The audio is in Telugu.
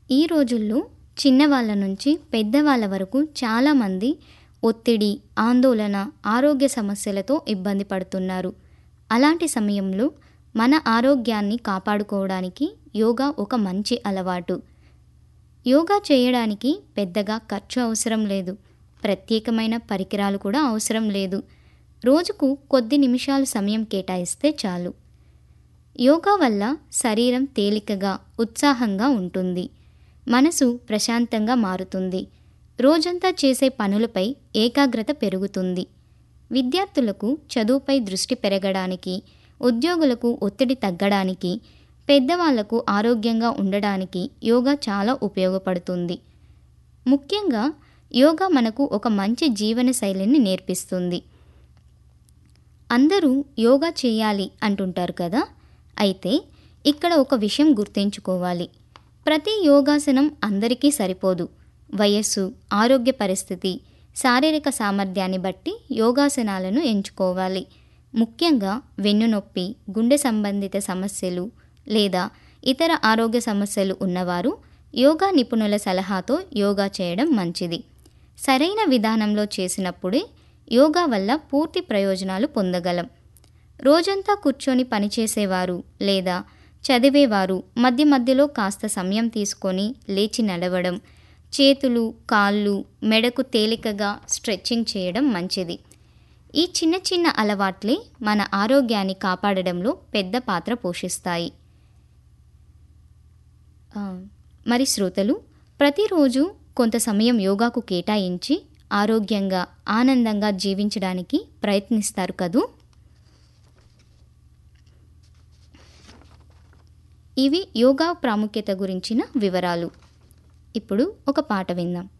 ఈ రోజుల్లో చిన్నవాళ్ళ నుంచి పెద్దవాళ్ళ వరకు చాలామంది ఒత్తిడి ఆందోళన ఆరోగ్య సమస్యలతో ఇబ్బంది పడుతున్నారు అలాంటి సమయంలో మన ఆరోగ్యాన్ని కాపాడుకోవడానికి యోగా ఒక మంచి అలవాటు యోగా చేయడానికి పెద్దగా ఖర్చు అవసరం లేదు ప్రత్యేకమైన పరికరాలు కూడా అవసరం లేదు రోజుకు కొద్ది నిమిషాలు సమయం కేటాయిస్తే చాలు యోగా వల్ల శరీరం తేలికగా ఉత్సాహంగా ఉంటుంది మనసు ప్రశాంతంగా మారుతుంది రోజంతా చేసే పనులపై ఏకాగ్రత పెరుగుతుంది విద్యార్థులకు చదువుపై దృష్టి పెరగడానికి ఉద్యోగులకు ఒత్తిడి తగ్గడానికి పెద్దవాళ్లకు ఆరోగ్యంగా ఉండడానికి యోగా చాలా ఉపయోగపడుతుంది ముఖ్యంగా యోగా మనకు ఒక మంచి జీవన శైలిని నేర్పిస్తుంది అందరూ యోగా చేయాలి అంటుంటారు కదా అయితే ఇక్కడ ఒక విషయం గుర్తుంచుకోవాలి ప్రతి యోగాసనం అందరికీ సరిపోదు వయస్సు ఆరోగ్య పరిస్థితి శారీరక సామర్థ్యాన్ని బట్టి యోగాసనాలను ఎంచుకోవాలి ముఖ్యంగా వెన్నునొప్పి గుండె సంబంధిత సమస్యలు లేదా ఇతర ఆరోగ్య సమస్యలు ఉన్నవారు యోగా నిపుణుల సలహాతో యోగా చేయడం మంచిది సరైన విధానంలో చేసినప్పుడే యోగా వల్ల పూర్తి ప్రయోజనాలు పొందగలం రోజంతా కూర్చొని పనిచేసేవారు లేదా చదివేవారు మధ్య మధ్యలో కాస్త సమయం తీసుకొని లేచి నడవడం చేతులు కాళ్ళు మెడకు తేలికగా స్ట్రెచ్చింగ్ చేయడం మంచిది ఈ చిన్న చిన్న అలవాట్లే మన ఆరోగ్యాన్ని కాపాడడంలో పెద్ద పాత్ర పోషిస్తాయి ఆ, మరి శ్రోతలు ప్రతిరోజు కొంత సమయం యోగాకు కేటాయించి ఆరోగ్యంగా ఆనందంగా జీవించడానికి ప్రయత్నిస్తారు కదూ ఇవి యోగా ప్రాముఖ్యత గురించిన వివరాలు ఇప్పుడు ఒక పాట విందాం